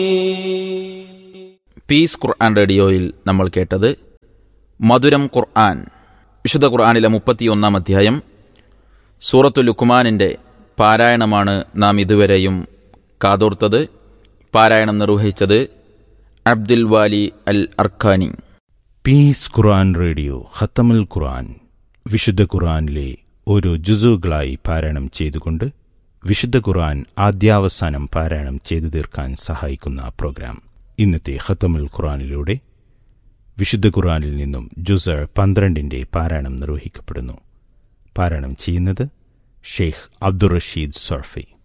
piece ഖുർആൻ റേഡിയോയിൽ നമ്മൾ കേട്ടത് മധുരം ഖുർആൻ വിശുദ്ധ ഖുർആനിലെ മുപ്പത്തിയൊന്നാം അധ്യായം സൂറത്തു ലുക്കുമാനിൻ്റെ പാരായണമാണ് നാം ഇതുവരെയും കാതോർത്തത് പാരായണം നിർവഹിച്ചത് അബ്ദുൽ വാലി അൽ അർഖാനി പീസ് ഖുർആൻ റേഡിയോ ഖത്തമുൽ ഖുർആൻ വിശുദ്ധ ഖുർആനിലെ ഓരോ ജുസുകളായി പാരായണം ചെയ്തുകൊണ്ട് വിശുദ്ധ ഖുർആൻ ആദ്യാവസാനം പാരായണം ചെയ്തു തീർക്കാൻ സഹായിക്കുന്ന പ്രോഗ്രാം ഇന്നത്തെ ഖത്തമുൽ ഖുർആനിലൂടെ വിശുദ്ധ ഖുർആനിൽ നിന്നും ജുസർ പന്ത്രണ്ടിന്റെ പാരായണം നിർവഹിക്കപ്പെടുന്നു പാരായണം ചെയ്യുന്നത് ഷെയ്ഖ് അബ്ദുൾ റഷീദ് സർഫി